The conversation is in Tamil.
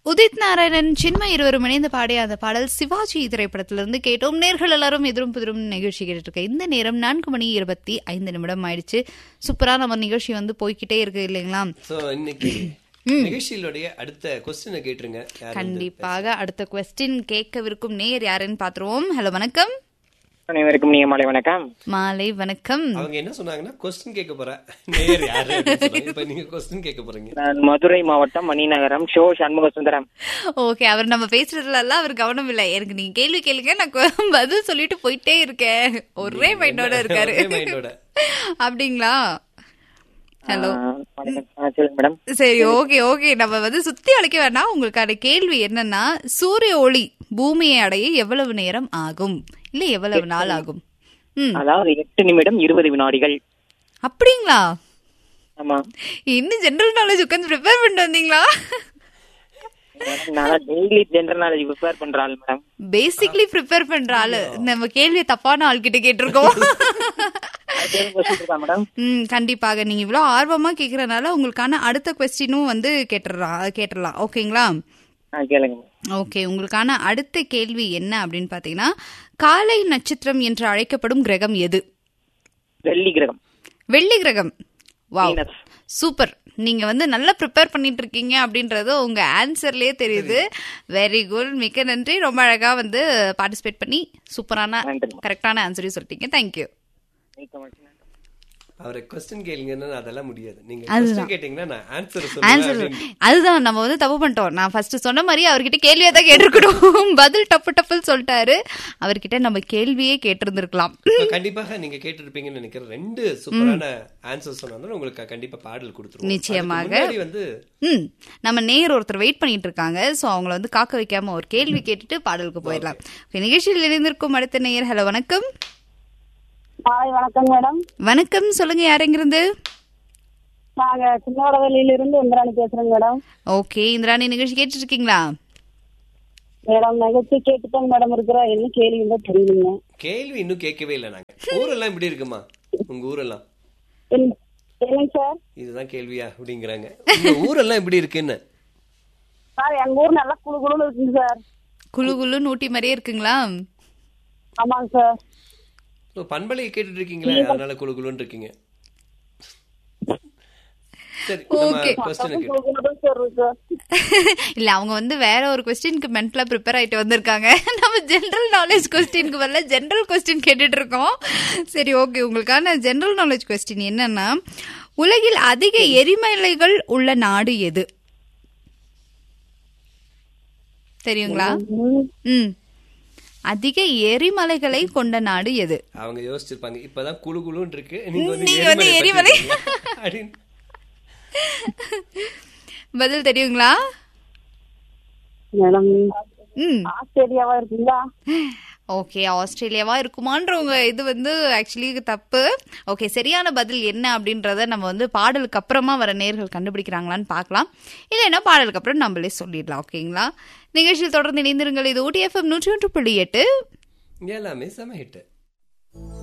உதித் நாராயணன் சின்ம இருவரும் இணைந்து பாடிய அந்த பாடல் சிவாஜி திரைப்படத்திலிருந்து கேட்டோம் நேர்கள் எல்லாரும் எதிரும் புதிரும் நிகழ்ச்சி கேட்டுட்டு இருக்க இந்த நேரம் நான்கு மணி இருபத்தி ஐந்து நிமிடம் ஆயிடுச்சு சூப்பரா நம்ம நிகழ்ச்சி வந்து போய்க்கிட்டே இருக்கு இல்லைங்களா சோ இன்னைக்கு நிகழ்ச்சியிலுடைய அடுத்த கொஸ்டினை கேட்டுருங்க யார் வந்து- கண்டிப்பாக அடுத்த கொஸ்டின் கேட்கவிருக்கும் நேர் யாருன்னு பாத்துருவோம் ஹலோ வணக்கம் அனைவருக்கும் நீங்க மாலை வணக்கம் மாலை வணக்கம் அவங்க என்ன சொன்னாங்கன்னா கொஸ்டின் கேட்க போற நேர் யாரு அப்படின்னு சொன்னாங்க. இப்ப நீங்க கொஸ்டின் கேட்க போறீங்க நான் மதுரை மாவட்டம் மணிநகரம் ஷோ சண்முக சுந்தரம் ஓகே அவர் நம்ம பேசுறதுல எல்லாம் அவர் கவனம் இல்ல எனக்கு நீங்க கேள்வி கேளுங்க நான் கொ- பதில் சொல்லிட்டு போயிட்டே இருக்கேன் ஒரே மைண்டோட இருக்காரு ஒரே மைண்டோட அப்படிங்களா ஹலோ ஆ, வணக்கம். ஆ, சொல்லுங்க மேடம் சரி ஓகே ஓகே நம்ம வந்து சுத்தி அழைக்க வேணாம் உங்களுக்கான கேள்வி என்னன்னா சூரிய ஒளி பூமியை அடைய எவ்வளவு நேரம் ஆகும் இல்ல எவ்வளவு நாள் ஆகும் ம் அதாவது எட்டு நிமிடம் இருபது வினாடிகள் அப்படிங்களா ஆமா இன்னும் ஜெனரல் நாலேஜ் உட்காந்து ப்ரிப்பேர் பண்ணிட்டு வந்தீங்களா மேடம், நான் டெய்லி ஜெனரல் நாலேஜ் ப்ரிப்பேர் பண்ற ஆள் மேடம் பேசிக்லி ப்ரிப்பேர் பண்ற ஆளு நம்ம கேள்வி தப்பான ஆள் கிட்ட கேட்டிருக்கோம் கொஸ்டின் இருக்கா மேடம் ம் கண்டிப்பாக நீங்க இவ்வளவு ஆர்வமா கேக்குறதுனால உங்களுக்கான அடுத்த கொஸ்டினும் வந்து கேட்டுடலாம் கேட்டுடலாம் ஓகேங்களா ஆ கேளுங்க ஓகே உங்களுக்கான அடுத்த கேள்வி என்ன அப்படின்னு பாத்தீங்கன்னா காலை நட்சத்திரம் என்று அழைக்கப்படும் கிரகம் எது வெள்ளி கிரகம் வெள்ளி கிரகம் வாவ் Venus. சூப்பர் நீங்க வந்து நல்லா ப்ரிப்பேர் பண்ணிட்டு இருக்கீங்க அப்படின்றது உங்க ஆன்சர்லயே தெரியுது வெரி குட் மிக்க நன்றி ரொம்ப அழகா வந்து பார்ட்டிசிபேட் பண்ணி சூப்பரான நன்றி. கரெக்டான ஆன்சரையும் சொல்லிட்டீங்க தேங்க்யூ மிக்க மகிழ்ச்சி. அவரை கொஸ்டின் கேளுங்கன்னா அதெல்லாம் முடியாது நீங்க அதுதான். கொஸ்டின் கேட்டீங்கன்னா நான் ஆன்சர் ஆன்சர் சொல்லுவேன் அதுதான் நம்ம வந்து தப்பு பண்ணிட்டோம் நான் ஃபர்ஸ்ட் சொன்ன மாதிரி அவர்கிட்ட கேள்வியை தான் கேட்டிருக்கணும் பதில் டப்பு டப்புன்னு சொல்லிட்டாரு அவர்கிட்ட நம்ம கேள்வியே கேட்டிருந்திருக்கலாம் இப்ப கண்டிப்பாக நீங்க கேட்டிருப்பீங்கன்னு நினைக்கிறேன் ரெண்டு சூப்பரான ஆன்சர் சொன்னாலும் உங்களுக்கு கண்டிப்பா பாடல் கொடுத்துருவோம் நிச்சயமாக. அதுக்கு முன்னாடி வந்து ம் நம்ம நேர் ஒருத்தர் வெயிட் பண்ணிட்டு இருக்காங்க சோ அவங்கள வந்து காக்க வைக்காம ஒரு கேள்வி கேட்டுட்டு பாடலுக்கு போயிடலாம் Okay, நிகழ்ச்சியில் இணைந்திருக்கும் அடுத்த நேயர் ஹலோ வணக்கம் மாலை வணக்கம் மேடம் வணக்கம் சொல்லுங்க யாருங்கிருந்து நாங்க சின்னவடவெளியில இருந்து இந்திராணி பேசுறேங்க மேடம் ஓகே இந்திராணி நிகழ்ச்சி கேட்டுட்டு இருக்கீங்களா மேடம் நிகழ்ச்சி கேட்டுதாங்க மேடம் இருக்கிறோம் என்ன கேள்வி தான் தெரியுதுங்க கேள்வி இன்னும் கேட்கவே இல்லை நாங்க ஊரெல்லாம் இப்படி இருக்குமா உங்க ஊரெல்லாம் என்ன- என்னங்க சார் இதுதான் கேள்வியா அப்படிங்கிறாங்க உங்க ஊரெல்லாம் எப்படி இருக்குன்னு சார் எங்க ஊர் நல்லா குழு குழுன்னு இருக்குங்க சார் குழு குழு நூட்டி மாதிரியே இருக்குங்களா ஆமாங்க சார் ஓ, பண்பலையை கேட்டுட்டு இருக்கீங்களே அதனால குழு குழுன்னு இருக்கீங்க சரி நம்ம Okay. கொஸ்டின் குழு குழு தான் சார் இருக்கு இல்ல அவங்க வந்து வேற ஒரு கொஸ்டினுக்கு மென்டலா ப்ரிப்பேர் ஆயிட்டு வந்திருக்காங்க நம்ம ஜெனரல் நாலேஜ் கொஸ்டினுக்கு வரல ஜெனரல் கொஸ்டின் கேட்டுட்டு இருக்கோம் சரி ஓகே உங்களுக்கான ஜெனரல் நாலேஜ் கொஸ்டின் என்னன்னா உலகில் அதிக எரிமலைகள் உள்ள நாடு எது தெரியுங்களா ம் அதிக எரிமலைகளை கொண்ட நாடு எது அவங்க யோசிச்சிருப்பாங்க இப்பதான் குழு குழுன்னு இருக்கு நீங்க வந்து நீங்க வந்து எரிமலை எரிமலை. பத்தி இருக்கீங்க. அப்படின்னு பதில் தெரியுங்களா மேடம் ம் ஆஸ்திரேலியாவா இருக்குங்களா ஓகே ஆஸ்திரேலியாவா இருக்குமான்றவங்க இது வந்து ஆக்சுவலி தப்பு ஓகே சரியான பதில் என்ன அப்படின்றத நம்ம வந்து பாடலுக்கு அப்புறமா வர நேர்கள் கண்டுபிடிக்கிறாங்களான்னு பார்க்கலாம் இல்லைன்னா பாடலுக்கு அப்புறம் நம்மளே சொல்லிடலாம் ஓகேங்களா நிகழ்ச்சியில் தொடர்ந்து இணைந்திருங்கள் இது ஊட்டி எஃப்எம் நூற்றி ஒன்று புள்ளி எட்டு எல்லாமே செம ஹிட்